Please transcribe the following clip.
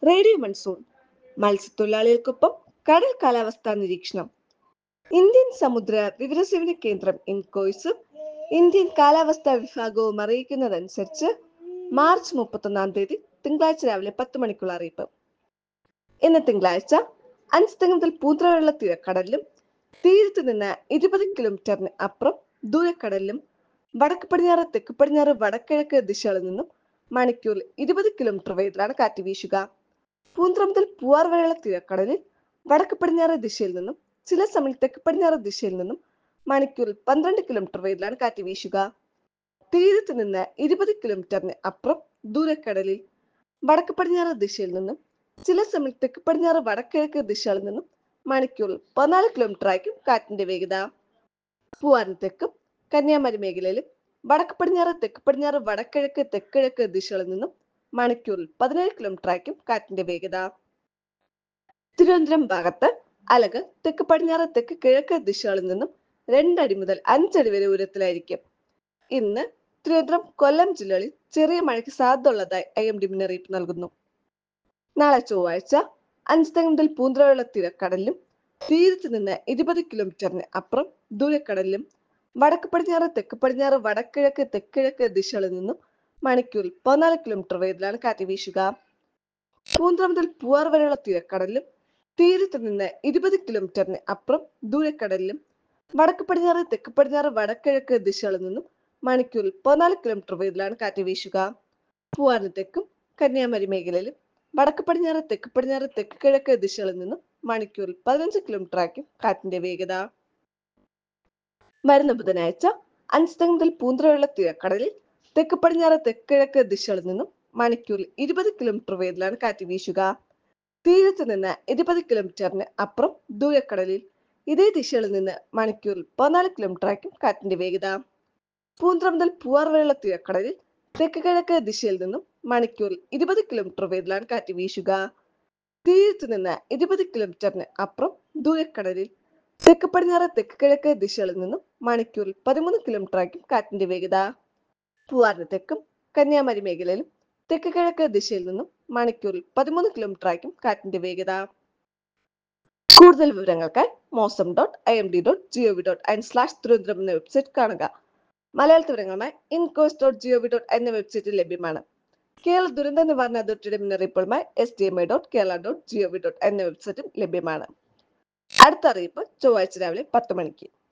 radio monsoon മത്സ്യത്തൊഴിലാളികൾക്കൊപ്പം കടൽ കാലാവസ്ഥാ നിരീക്ഷണം ഇന്ത്യൻ സമുദ്ര വിവരസേവന കേന്ദ്രം ഇൻകോയ്സ് ഇന്ത്യൻ കാലാവസ്ഥാ വിഭാഗവും അറിയിക്കുന്നതനുസരിച്ച് മാർച്ച് മുപ്പത്തൊന്നാം തീയതി തിങ്കളാഴ്ച രാവിലെ പത്ത് മണിക്കുള്ള അറിയിപ്പ് ഇന്ന് തിങ്കളാഴ്ച അഞ്ച് മുതൽ പൂന്തറയുള്ള തീരക്കടലിലും തീരത്ത് നിന്ന് ഇരുപത് കിലോമീറ്ററിന് അപ്പുറം ദൂരക്കടലിലും വടക്ക് പടിഞ്ഞാറ് തെക്ക് പടിഞ്ഞാറ് വടക്കിഴക്ക് ദിശകളിൽ നിന്നും മണിക്കൂറിൽ ഇരുപത് കിലോമീറ്റർ വേഗത്തിലാണ് കാറ്റ് വീശുക പൂന്തറ മുതൽ പൂവാർ വരെയുള്ള തീരക്കടലിൽ വടക്ക് പടിഞ്ഞാറ് ദിശയിൽ നിന്നും ചില സമയം തെക്ക് പടിഞ്ഞാറ് ദിശയിൽ നിന്നും മണിക്കൂറിൽ പന്ത്രണ്ട് കിലോമീറ്റർ വേഗത്തിലാണ് കാറ്റ് വീശുക തീരത്ത് നിന്ന് ഇരുപത് കിലോമീറ്ററിന് അപ്പുറം ദൂരക്കടലിൽ വടക്ക് പടിഞ്ഞാറ് ദിശയിൽ നിന്നും ചില സമയം തെക്ക് പടിഞ്ഞാറ് വടക്കിഴക്ക് ദിശകളിൽ നിന്നും മണിക്കൂറിൽ പതിനാല് കിലോമീറ്റർ ആയിരിക്കും കാറ്റിന്റെ വേഗത പൂവാറിന് തെക്കും കന്യാകുമാരി മേഖലയിലും വടക്ക് പടിഞ്ഞാറ് തെക്ക് പടിഞ്ഞാറ് വടക്കിഴക്ക് തെക്കിഴക്ക് ദിശകളിൽ നിന്നും മണിക്കൂറിൽ പതിനേഴ് കിലോമീറ്റർ ആയിരിക്കും കാറ്റിന്റെ വേഗത തിരുവനന്തപുരം ഭാഗത്ത് അലക് തെക്ക് പടിഞ്ഞാറ് തെക്ക് കിഴക്ക് ദിശകളിൽ നിന്നും രണ്ടടി മുതൽ അഞ്ചടി വരെ ഉയരത്തിലായിരിക്കും ഇന്ന് തിരുവനന്തപുരം കൊല്ലം ജില്ലകളിൽ ചെറിയ മഴയ്ക്ക് സാധ്യത ഉള്ളതായി ഐ എം ഡി മുന്നറിയിപ്പ് നൽകുന്നു നാളെ ചൊവ്വാഴ്ച അഞ്ച് മുതൽ പൂന്തറയുള്ള തീരക്കടലിലും തീരത്ത് നിന്ന് ഇരുപത് കിലോമീറ്ററിന് അപ്പുറം ദൂരക്കടലിലും വടക്ക് പടിഞ്ഞാറ് തെക്ക് പടിഞ്ഞാറ് വടക്കിഴക്ക് തെക്കിഴക്ക് ദിശകളിൽ നിന്നും മണിക്കൂറിൽ പതിനാല് കിലോമീറ്റർ വേഗത്തിലാണ് കാറ്റ് വീശുക പൂന്തറ മുതൽ പൂവാർ വരെയുള്ള തീരക്കടലിലും തീരത്ത് നിന്ന് ഇരുപത് കിലോമീറ്ററിന് അപ്പുറം ദൂരക്കടലിലും വടക്ക് പടിഞ്ഞാറ് തെക്ക് പടിഞ്ഞാറ് വടക്കിഴക്ക് ദിശകളിൽ നിന്നും മണിക്കൂറിൽ പതിനാല് കിലോമീറ്റർ വേഗത്തിലാണ് കാറ്റ് വീശുക പൂവാറിന് തെക്കും കന്യാകുമാരി മേഖലയിലും വടക്ക് പടിഞ്ഞാറ് തെക്ക് പടിഞ്ഞാറ് തെക്ക് കിഴക്ക് ദിശകളിൽ നിന്നും മണിക്കൂറിൽ പതിനഞ്ച് കിലോമീറ്റർ ആയിരിക്കും കാറ്റിന്റെ വേഗത വരുന്ന ബുധനാഴ്ച അഞ്ച് മുതൽ പൂന്തറയുള്ള തീരക്കടലിൽ തെക്ക് പടിഞ്ഞാറ് തെക്ക് കിഴക്ക് ദിശകളിൽ നിന്നും മണിക്കൂറിൽ ഇരുപത് കിലോമീറ്റർ വേഗത്തിലാണ് കാറ്റ് വീശുക തീരത്ത് നിന്ന് ഇരുപത് കിലോമീറ്ററിന് അപ്പുറം ദൂരക്കടലിൽ ഇതേ ദിശയിൽ നിന്ന് മണിക്കൂറിൽ പതിനാല് കിലോമീറ്റർ ആയിരിക്കും കാറ്റിന്റെ വേഗത പൂന്തറ മുതൽ പൂവാർ വരെയുള്ള തീരക്കടലിൽ തെക്ക് കിഴക്ക് ദിശയിൽ നിന്നും മണിക്കൂറിൽ ഇരുപത് കിലോമീറ്റർ വേഗത്തിലാണ് കാറ്റ് വീശുക തീരത്ത് നിന്ന് ഇരുപത് കിലോമീറ്ററിന് അപ്പുറം ദൂരക്കടലിൽ തെക്ക് പടിഞ്ഞാറ് തെക്ക് കിഴക്ക് ദിശകളിൽ നിന്നും മണിക്കൂറിൽ പതിമൂന്ന് കിലോമീറ്റർ ആയിരിക്കും കാറ്റിന്റെ വേഗത പൂവാറിന് തെക്കും കന്യാകുമാരി മേഖലയിലും തെക്ക് കിഴക്ക് ദിശയിൽ നിന്നും മണിക്കൂറിൽ പതിമൂന്ന് കിലോമീറ്റർ ആയിരിക്കും കാറ്റിന്റെ വേഗത കൂടുതൽ വിവരങ്ങൾക്കായി mausam dot I M D dot G O V dot in slash Thiruvananthapuram എന്ന വെബ്സൈറ്റ് കാണുക മലയാള വിവരങ്ങളുമായി ഇൻകോസ് ഡോട്ട് ജിഒവി ഡോട്ട് എന്ന വെബ്സൈറ്റിൽ ലഭ്യമാണ് കേരള ദുരന്ത നിവാരണ അതോറിറ്റിയുടെ മുന്നറിയിപ്പുകളുമായി S D M I dot Kerala dot G O V dot എന്ന വെബ്സൈറ്റും ലഭ്യമാണ് അടുത്ത അറിയിപ്പ് ചൊവ്വാഴ്ച രാവിലെ പത്ത് മണിക്ക്